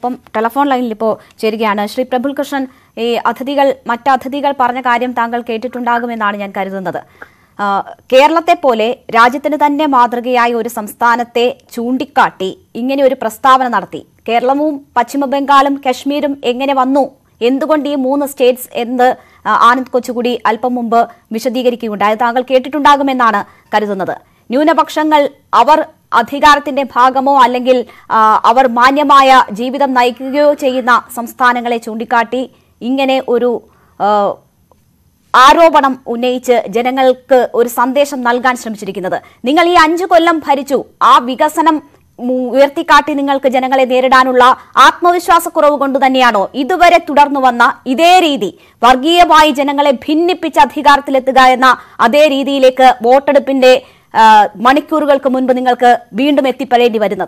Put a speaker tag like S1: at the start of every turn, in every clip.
S1: ഒപ്പം ടെലിഫോൺ ലൈനിൽ ഇപ്പോൾ ചേരുകയാണ് ശ്രീ പ്രഫുൽ കൃഷ്ണൻ ഈ അതിഥികൾ മറ്റ് അതിഥികൾ പറഞ്ഞ കാര്യം താങ്കൾ കേട്ടിട്ടുണ്ടാകുമെന്നാണ് ഞാൻ കരുതുന്നത് ആ, കേരളത്തെ പോലെ രാജ്യത്തിന് തന്നെ മാതൃകയായ ഒരു സംസ്ഥാനത്തെ ചൂണ്ടിക്കാട്ടി ഇങ്ങനെ ഒരു പ്രസ്താവന നടത്തി കേരളവും പശ്ചിമ ബംഗാളും കശ്മീരും എങ്ങനെ വന്നു എന്തുകൊണ്ട് ഈ മൂന്ന് സ്റ്റേറ്റ്സ് എന്ന് ആ, ആനന്ദ് കൊച്ചുകൂടി അല്പം മുമ്പ് വിശദീകരിക്കുകയുണ്ടായത് താങ്കൾ കേട്ടിട്ടുണ്ടാകുമെന്നാണ് കരുതുന്നത് ന്യൂനപക്ഷങ്ങൾ അവർ അധികാരത്തിന്റെ ഭാഗമോ അല്ലെങ്കിൽ ആ, അവർ മാന്യമായ ജീവിതം നയിക്കുകയോ ചെയ്യുന്ന സംസ്ഥാനങ്ങളെ ചൂണ്ടിക്കാട്ടി ഇങ്ങനെ ഒരു ആ, ആരോപണം ഉന്നയിച്ച് ജനങ്ങൾക്ക് ഒരു സന്ദേശം നൽകാൻ ശ്രമിച്ചിരിക്കുന്നത് നിങ്ങൾ ഈ അഞ്ചു കൊല്ലം ഭരിച്ചു ആ വികസനം ഉം, ഉയർത്തിക്കാട്ടി നിങ്ങൾക്ക് ജനങ്ങളെ നേരിടാനുള്ള ആത്മവിശ്വാസക്കുറവ് കൊണ്ട് തന്നെയാണോ ഇതുവരെ തുടർന്നു വന്ന ഇതേ രീതി വർഗീയമായി ജനങ്ങളെ ഭിന്നിപ്പിച്ച് അധികാരത്തിലെത്തുക എന്ന അതേ രീതിയിലേക്ക് വോട്ടെടുപ്പിന്റെ ആ, മണിക്കൂറുകൾക്ക് മുൻപ് നിങ്ങൾക്ക് വീണ്ടും എത്തിപ്പെടേണ്ടി വരുന്നത്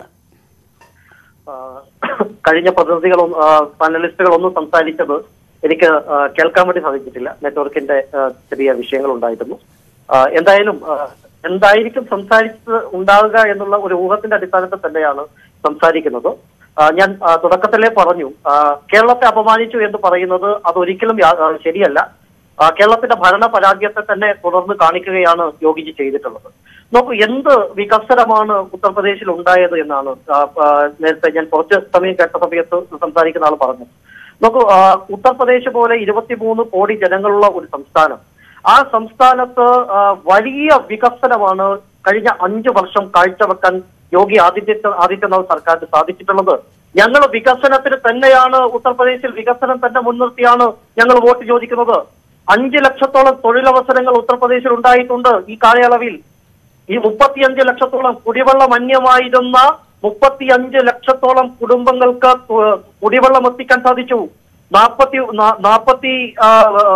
S2: ആ, കഴിഞ്ഞ പ്രതിനിധികളൊന്നും ആ, പാനലിസ്റ്റുകളൊന്നും സംസാരിച്ചത് എനിക്ക് ആ, കേൾക്കാൻ വേണ്ടി സാധിച്ചിട്ടില്ല നെറ്റ്വർക്കിന്റെ ആ, ചെറിയ വിഷയങ്ങൾ ഉണ്ടായിരുന്നു ആ, എന്തായാലും ആ, എന്തായിരിക്കും സംസാരിച്ചത് ഉണ്ടാവുക എന്നുള്ള ഒരു ഊഹത്തിന്റെ അടിസ്ഥാനത്തിൽ തന്നെയാണ് സംസാരിക്കുന്നത് ആ, ഞാൻ ആ, തുടക്കത്തിലേ പറഞ്ഞു ആ, കേരളത്തെ അപമാനിച്ചു എന്ന് പറയുന്നത് അതൊരിക്കലും യാ- ആ, ശരിയല്ല ആ, കേരളത്തിന്റെ ഭരണ പരാജയത്തെ തന്നെ തുടർന്ന് കാണിക്കുകയാണ് യോഗിജി ചെയ്തിട്ടുള്ളത് നോക്കൂ എന്ത് വികസനമാണ് ഉത്തർപ്രദേശിൽ ഉണ്ടായത് എന്നാണ് ആ, ആ, നേരത്തെ ഞാൻ കുറച്ച് സമയം കേട്ട സമയത്ത് സംസാരിക്കുന്ന ആൾ പറഞ്ഞത് നോക്കൂ ആ, ഉത്തർപ്രദേശ് പോലെ ഇരുപത്തിമൂന്ന് കോടി ജനങ്ങളുള്ള ഒരു സംസ്ഥാനം ആ സംസ്ഥാനത്ത് ആ, വലിയ വികസനമാണ് കഴിഞ്ഞ അഞ്ചു വർഷം കാഴ്ചവെക്കാൻ യോഗി ആദിത്യ ആദിത്യനാഥ് സർക്കാരിന് സാധിച്ചിട്ടുള്ളത് ഞങ്ങൾ വികസനത്തിന് തന്നെയാണ് ഉത്തർപ്രദേശിൽ വികസനം തന്നെ മുൻനിർത്തിയാണ് ഞങ്ങൾ വോട്ട് ചോദിക്കുന്നത് അഞ്ച് ലക്ഷത്തോളം തൊഴിലവസരങ്ങൾ ഉത്തർപ്രദേശിൽ ഉണ്ടായിട്ടുണ്ട് ഈ കാലയളവിൽ ഈ മുപ്പത്തിയഞ്ച് ലക്ഷത്തോളം കുടിവെള്ളം അന്യമായിരുന്ന മുപ്പത്തിയഞ്ച് ലക്ഷത്തോളം കുടുംബങ്ങൾക്ക് തു- കുടിവെള്ളം എത്തിക്കാൻ സാധിച്ചു നാപ്പത്തി നാ- നാപ്പത്തി ആ, ആ,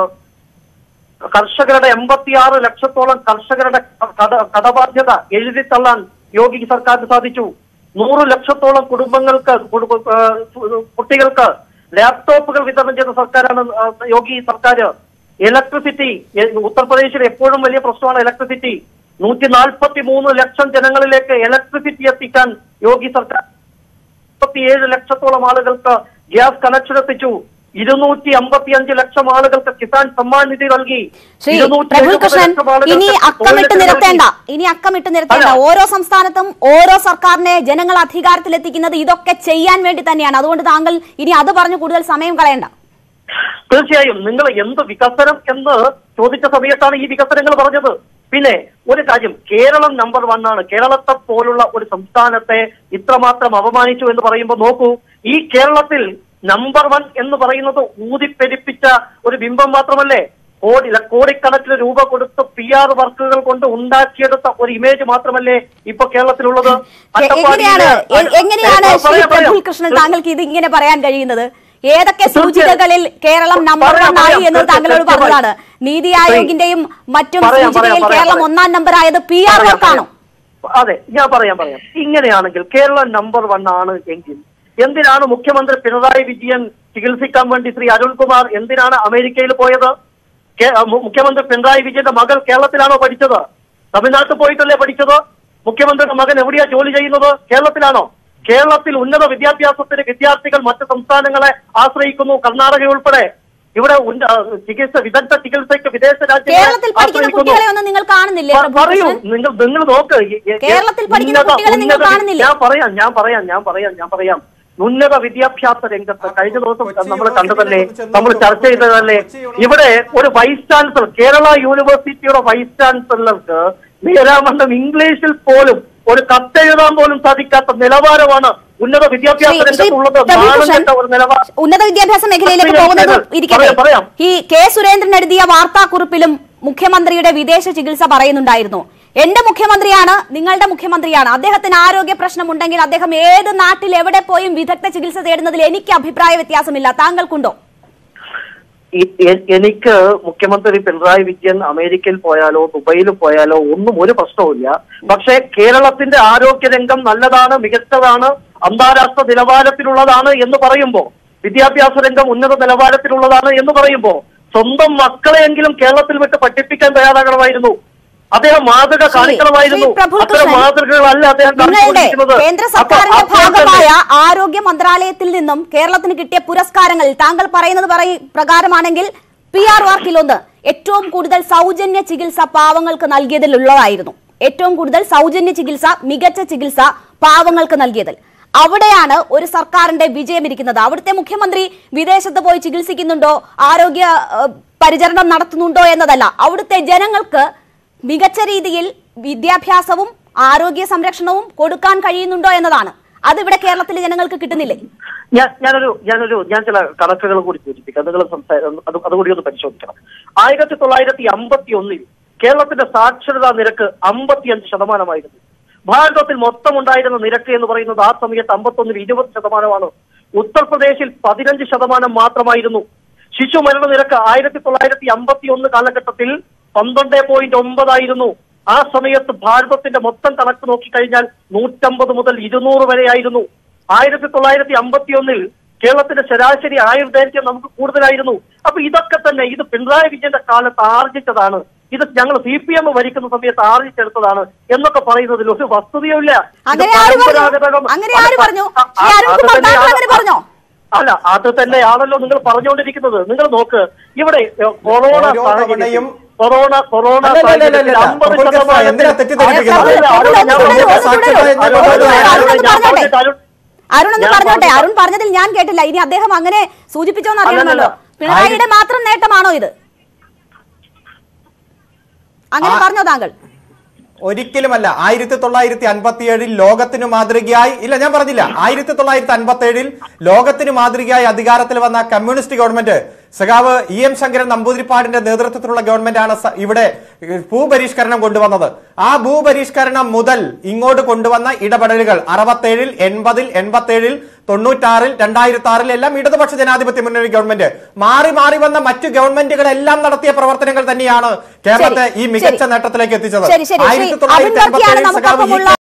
S2: കർഷകരുടെ എൺപത്തിയാറ് ലക്ഷത്തോളം കർഷകരുടെ കട കടബാധ്യത എഴുതി തള്ളാൻ യോഗി സർക്കാരിന് സാധിച്ചു നൂറ് ലക്ഷത്തോളം കുടുംബങ്ങൾക്ക് കുടുംബ- ആ, കുട്ടികൾക്ക് ലാപ്ടോപ്പുകൾ വിതരണം ചെയ്ത സർക്കാരാണ് ആ, യോഗി സർക്കാർ ഇലക്ട്രിസിറ്റി എ- ഉത്തർപ്രദേശിൽ എപ്പോഴും വലിയ പ്രശ്നമാണ് ഇലക്ട്രിസിറ്റി നൂറ്റി നാൽപ്പത്തി മൂന്ന് ലക്ഷം ജനങ്ങളിലേക്ക് ഇലക്ട്രിസിറ്റി എത്തിക്കാൻ യോഗി സർക്കാർ മുപ്പത്തിയേഴ് ലക്ഷത്തോളം ആളുകൾക്ക് ഗ്യാസ് കണക്ഷൻ എത്തിച്ചു ഇരുന്നൂറ്റി അമ്പത്തിയഞ്ച് ലക്ഷം ആളുകൾക്ക് കിസാൻ സമ്മാൻ നിധി നൽകി
S1: ശ്രീ
S2: ഇരുന്നൂറ്റി
S1: പ്രഫുൽ
S2: എഴുപത്
S1: കൃഷ്ണൻ
S2: ലക്ഷം ആളുകൾക്ക്
S1: ഇനി അക്കമിട്ട്
S2: തൊഴിൽ
S1: നിരത്തേണ്ട
S2: നൽകി.
S1: ഇനി അക്കമിട്ട് നിരത്തേണ്ട
S2: അല്ല.
S1: ഓരോ സംസ്ഥാനത്തും ഓരോ സർക്കാരിനെ ജനങ്ങൾ അധികാരത്തിലെത്തിക്കുന്നത് ഇതൊക്കെ ചെയ്യാൻ വേണ്ടി തന്നെയാണ് അതുകൊണ്ട് താങ്കൾ ഇനി അത് പറഞ്ഞു കൂടുതൽ സമയം കളയണ്ട
S2: തീർച്ചയായും നിങ്ങൾ എന്ത് വികസനം എന്ന് ചോദിച്ച സമയത്താണ് ഈ വികസനങ്ങൾ പറഞ്ഞത് പിന്നെ ഒരു കാര്യം കേരളം നമ്പർ വൺ ആണ് കേരളത്തെ പോലുള്ള ഒരു സംസ്ഥാനത്തെ ഇത്രമാത്രം അപമാനിച്ചു എന്ന് പറയുമ്പോൾ നോക്കൂ ഈ കേരളത്തിൽ നമ്പർ വൺ എന്ന് പറയുന്നത് ഊതിപ്പെരിപ്പിച്ച ഒരു ബിംബം മാത്രമല്ലേ കോടി കോടിക്കണക്കിന് രൂപ കൊടുത്ത് പി ആർ വർക്കുകൾ കൊണ്ട് ഉണ്ടാക്കിയെടുത്ത ഒരു ഇമേജ് മാത്രമല്ലേ ഇപ്പൊ കേരളത്തിലുള്ളത്
S1: എ- എങ്ങനെയാണ് എ- എങ്ങനെയാണ്
S2: പറയാം,
S1: ശ്രീ
S2: പറയാം.
S1: പ്രഫുൽ കൃഷ്ണൻ താങ്കൾക്ക് ഇത് ഇങ്ങനെ പറയാൻ കഴിയുന്നത് ഏതൊക്കെ സൂചികകളിൽ കേരളം നമ്പർ
S2: പറയാം,
S1: വൺ ആയി
S2: പറയാം.
S1: എന്ന് താങ്കളോട്
S2: കൃത്യമായി.
S1: പറഞ്ഞതാണ് നീതി ആയോഗിന്റെയും മറ്റും
S2: പറയാം,
S1: സൂചികയിൽ
S2: പറയാം,
S1: കേരളം
S2: പറയാം.
S1: ഒന്നാം നമ്പർ ആയത് പി ആർ
S2: പറയാം,
S1: വർക്കാണോ
S2: പറയാം. അതെ ഞാൻ പറയാം പറയാം ഇങ്ങനെയാണെങ്കിൽ കേരളം നമ്പർ വൺ ആണ് എങ്കിൽ എന്തിനാണ് മുഖ്യമന്ത്രി പിണറായി വിജയൻ ചികിത്സിക്കാൻ വേണ്ടി ശ്രീ അരുൺകുമാർ എന്തിനാണ് അമേരിക്കയിൽ പോയത് കേ- മു- മുഖ്യമന്ത്രി പിണറായി വിജയന്റെ മകൾ കേരളത്തിലാണോ പഠിച്ചത് തമിഴ്നാട്ടിൽ പോയിട്ടല്ലേ പഠിച്ചത് മുഖ്യമന്ത്രിയുടെ മകൻ എവിടെയാ ജോലി ചെയ്യുന്നത് കേരളത്തിലാണോ കേരളത്തിൽ ഉന്നത വിദ്യാഭ്യാസത്തിന് വിദ്യാർത്ഥികൾ മറ്റ് സംസ്ഥാനങ്ങളെ ആശ്രയിക്കുന്നു കർണാടക ഉൾപ്പെടെ ഇവിടെ ഉന്ന- ചികിത്സ വിദഗ്ധ ചികിത്സയ്ക്ക് വിദേശ
S1: കേരളത്തിൽ
S2: രാജ്യങ്ങളിൽ
S1: പഠിക്കുന്ന
S2: ആശ്രയിക്കുന്നു.
S1: കുട്ടികളെ ഒന്നും നിങ്ങൾ കാണുന്നില്ലേ
S2: പ-
S1: പ്രഫുൽ
S2: പറയൂ
S1: കൃഷ്ണൻ
S2: നിങ്ങൾ നിങ്ങൾ നോക്ക് ഈ- ഈ-
S1: കേരളത്തിൽ പഠിക്കുന്ന
S2: ഉന്നത-
S1: കുട്ടികളെ നിങ്ങൾ
S2: ഉന്നത-
S1: കാണുന്നില്ലേ?
S2: ഞാൻ പറയാം ഞാൻ പറയാം ഞാൻ പറയാം ഞാൻ പറയാം ഉന്നത വിദ്യാഭ്യാസ രംഗത്ത് കഴിഞ്ഞ ദിവസം നമ്മൾ കണ്ടതല്ലേ നമ്മൾ ചർച്ച ചെയ്തതല്ലേ ഇവിടെ ഒരു വൈസ് ചാൻസലർ കേരള യൂണിവേഴ്സിറ്റിയുടെ വൈസ് ചാൻസലർക്ക് നേരാമണ്ഡം ഇംഗ്ലീഷിൽ പോലും ഒരു കത്തെഴുതാൻ പോലും സാധിക്കാത്ത നിലവാരമാണ് ഉന്നത വിദ്യാഭ്യാസ
S1: ശ്രീ- ശ്രീ
S2: രംഗത്തുള്ളത്
S1: പ്രഫുൽ
S2: നാണം
S1: കൃഷ്ണൻ,
S2: കെട്ട ഒരു നിലവാരം
S1: ഉന്നത വിദ്യാഭ്യാസ മേഖലയിലേക്ക്
S2: പറയാം,
S1: പോകുന്നത്
S2: പറയാം,
S1: ഇരിക്കട്ടെ
S2: പറയാം.
S1: ഈ കെ സുരേന്ദ്രൻ എഴുതിയ വാർത്താക്കുറിപ്പിലും മുഖ്യമന്ത്രിയുടെ വിദേശ ചികിത്സ പറയുന്നുണ്ടായിരുന്നു എന്റെ മുഖ്യമന്ത്രിയാണ് നിങ്ങളുടെ മുഖ്യമന്ത്രിയാണ് അദ്ദേഹത്തിന് ആരോഗ്യ പ്രശ്നമുണ്ടെങ്കിൽ അദ്ദേഹം ഏത് നാട്ടിൽ എവിടെ പോയും വിദഗ്ധ ചികിത്സ തേടുന്നതിൽ എനിക്ക് അഭിപ്രായ വ്യത്യാസമില്ല താങ്കൾക്കുണ്ടോ
S2: ഈ- എ- എനിക്ക് മുഖ്യമന്ത്രി പിണറായി വിജയൻ അമേരിക്കയിൽ പോയാലോ ദുബൈയിൽ പോയാലോ ഒന്നും ഒരു പ്രശ്നവുമില്ല പക്ഷേ കേരളത്തിന്റെ ആരോഗ്യരംഗം നല്ലതാണ് മികച്ചതാണ് അന്താരാഷ്ട്ര നിലവാരത്തിലുള്ളതാണ് എന്ന് പറയുമ്പോ വിദ്യാഭ്യാസ രംഗം ഉന്നത നിലവാരത്തിലുള്ളതാണ് എന്ന് പറയുമ്പോ സ്വന്തം മക്കളെയെങ്കിലും കേരളത്തിൽ വിട്ട് പഠിപ്പിക്കാൻ തയ്യാറാകണമായിരുന്നു അദ്ദേഹം മാതൃക
S1: ശ്രീ-
S2: കാണിക്കണമായിരുന്നു
S1: ശ്രീ പ്രഫുൽ
S2: അത്തരം
S1: കൃഷ്ണൻ,
S2: മാതൃകകളല്ല അദ്ദേഹം
S1: നിങ്ങളുടെ
S2: കാണിച്ചുകൊണ്ടിരിക്കുന്നത്.
S1: കേന്ദ്ര
S2: അപ്പൊ
S1: സർക്കാരിന്റെ
S2: അപ്പോൾ തന്നെ-
S1: ഭാഗമായ ആരോഗ്യ മന്ത്രാലയത്തിൽ നിന്നും കേരളത്തിന് കിട്ടിയ പുരസ്കാരങ്ങൾ താങ്കൾ പറയുന്നത് പറയ- പ്രകാരമാണെങ്കിൽ പി ആർ വാർക്കിൽ ഒന്ന് ഏറ്റവും കൂടുതൽ സൗജന്യ ചികിത്സ പാവങ്ങൾക്ക് നൽകിയതിലുള്ളതായിരുന്നു ഏറ്റവും കൂടുതൽ സൗജന്യ ചികിത്സ മികച്ച ചികിത്സ പാവങ്ങൾക്ക് നൽകിയതിൽ അവിടെയാണ് ഒരു സർക്കാരിന്റെ വിജയം ഇരിക്കുന്നത് അവിടുത്തെ മുഖ്യമന്ത്രി വിദേശത്ത് പോയി ചികിത്സിക്കുന്നുണ്ടോ ആരോഗ്യ ഏഹ്, പരിചരണം നടത്തുന്നുണ്ടോ എന്നതല്ല അവിടുത്തെ ജനങ്ങൾക്ക് മികച്ച രീതിയിൽ വിദ്യാഭ്യാസവും ആരോഗ്യ സംരക്ഷണവും കൊടുക്കാൻ കഴിയുന്നുണ്ടോ എന്നതാണ് അത് ഇവിടെ കേരളത്തിലെ ജനങ്ങൾക്ക് കിട്ടുന്നില്ലേ
S2: ഞാൻ ഞാനൊരു ഞാനൊരു ഞാൻ ചില കണക്കുകൾ കൂടി സൂചിപ്പിക്കാം നിങ്ങൾ സംസാരം അത് അതുകൂടി ഒന്ന് പരിശോധിക്കണം ആയിരത്തി തൊള്ളായിരത്തി അമ്പത്തി ഒന്നിൽ കേരളത്തിന്റെ സാക്ഷരതാ നിരക്ക് അമ്പത്തിയഞ്ച് ശതമാനമായിരുന്നു ഭാരതത്തിൽ മൊത്തം ഉണ്ടായിരുന്ന നിരക്ക് എന്ന് പറയുന്നത് ആ സമയത്ത് അമ്പത്തൊന്നിൽ ഇരുപത് ശതമാനമാണ് ഉത്തർപ്രദേശിൽ പതിനഞ്ച് ശതമാനം മാത്രമായിരുന്നു ശിശു മരണ നിരക്ക് ആയിരത്തി തൊള്ളായിരത്തി അമ്പത്തി ഒന്ന് കാലഘട്ടത്തിൽ പന്ത്രണ്ട് പോയിന്റ് ഒമ്പതായിരുന്നു ആ സമയത്ത് ഭാരതത്തിന്റെ മൊത്തം കണക്ക് നോക്കിക്കഴിഞ്ഞാൽ നൂറ്റമ്പത് മുതൽ ഇരുന്നൂറ് വരെയായിരുന്നു ആയിരത്തി തൊള്ളായിരത്തി അമ്പത്തി ഒന്നിൽ കേരളത്തിന്റെ ശരാശരി ആയുർദൈർഘ്യം നമുക്ക് കൂടുതലായിരുന്നു അപ്പൊ ഇതൊക്കെ തന്നെ ഇത് പിണറായി വിജയന്റെ കാലത്ത് ആർജിച്ചതാണ് ഇത് ഞങ്ങൾ സി പി എം ഭരിക്കുന്ന സമയത്ത് ആർജിച്ചെടുത്തതാണ് എന്നൊക്കെ പറയുന്നതിൽ ഒരു വസ്തുതയുമില്ല ഇത്
S1: അങ്ങനെ ആര് പറഞ്ഞു?
S2: പരമ്പരാഗതം-
S1: അങ്ങനെ ആര് പറഞ്ഞു?
S2: ആ, ആ,
S1: ശ്രീ അരുൺ
S2: അത്
S1: കുമാർ
S2: തന്നെയാണ്
S1: താങ്കൾ അങ്ങനെ പറഞ്ഞോ?
S2: അല്ല അത് തന്നെയാണല്ലോ നിങ്ങൾ പറഞ്ഞുകൊണ്ടിരിക്കുന്നത് നിങ്ങൾ നോക്ക് ഇവിടെ ഏഹ്, കൊറോണ
S3: ഓരോ
S2: സാഹചര്യത്തിൽ
S3: തവണയും-
S2: കൊറോണ കൊറോണ
S3: അല്ല, അല്ല, അല്ല, അല്ല,
S2: സാഹചര്യത്തിൽ
S3: അല്ല.
S2: അമ്പത്
S3: പ്രഫുൽ കൃഷ്ണ,
S2: ശതമാനത്തിൽ
S3: എന്തിനാ തെറ്റിദ്ധരിപ്പിക്കുന്നത്?
S2: അല്ല, അരുൺ, ഞാൻ
S1: പ്രഫുൽ
S2: പറഞ്ഞത്
S1: കൃഷ്ണ,
S2: സാക്ഷരത
S1: അരുൺ,
S2: എന്ന്
S1: അരുൺ,
S2: പറഞ്ഞത്
S1: അരുൺ,
S2: അരുൺ,
S1: അരുൺ
S2: ഞാൻ
S1: പറഞ്ഞോട്ടെ.
S2: പറഞ്ഞത് അരുൺ-
S1: അരുൺ ഒന്ന്
S2: ഞാൻ
S1: പറഞ്ഞോട്ടെ
S2: പറഞ്ഞത്
S1: അരുൺ പറഞ്ഞതിൽ ഞാൻ കേട്ടില്ല ഇനി അദ്ദേഹം അങ്ങനെ സൂചിപ്പിച്ചോന്ന് അറിയണമല്ലോ
S2: അല്ലല്ല.
S1: പിണറായിയുടെ മാത്രം നേട്ടമാണോ ഇത് അങ്ങനെ
S3: ആ-
S1: പറഞ്ഞോ താങ്കൾ
S3: ഒരിക്കലുമല്ല ആയിരത്തി തൊള്ളായിരത്തി അൻപത്തി ഏഴിൽ ലോകത്തിന് മാതൃകയായി ഇല്ല ഞാൻ പറഞ്ഞില്ല ആയിരത്തി തൊള്ളായിരത്തി അൻപത്തി ഏഴിൽ ലോകത്തിന് മാതൃകയായി അധികാരത്തിൽ വന്ന കമ്മ്യൂണിസ്റ്റ് ഗവൺമെന്റ് സഖാവ് ഇ എം ശങ്കരൻ നമ്പൂതിരിപ്പാടിന്റെ നേതൃത്വത്തിലുള്ള ഗവൺമെന്റാണ് സ- ഇവിടെ ഏഹ്, ഭൂപരിഷ്കരണം കൊണ്ടുവന്നത് ആ ഭൂപരിഷ്കരണം മുതൽ ഇങ്ങോട്ട് കൊണ്ടുവന്ന ഇടപെടലുകൾ അറുപത്തേഴിൽ എൺപതിൽ എൺപത്തേഴിൽ തൊണ്ണൂറ്റാറിൽ രണ്ടായിരത്തി ആറിൽ എല്ലാം ഇടതുപക്ഷ ജനാധിപത്യ മുന്നണി ഗവൺമെന്റ് മാറി മാറി വന്ന മറ്റു ഗവൺമെന്റുകളെല്ലാം നടത്തിയ പ്രവർത്തനങ്ങൾ തന്നെയാണ് കേരളത്തെ ഈ മികച്ച
S1: ശരി.
S3: നേട്ടത്തിലേക്ക് എത്തിച്ചത്
S1: ശരി ശരി ശ്രീ
S3: ആയിരത്തി
S1: അരുൺ
S3: തൊള്ളായിരത്തി
S1: വർക്കിയാണ്
S3: അൻപത്തി ഏഴിൽ സഖാവ് ഇ.
S1: നമുക്കൊപ്പമുള്ള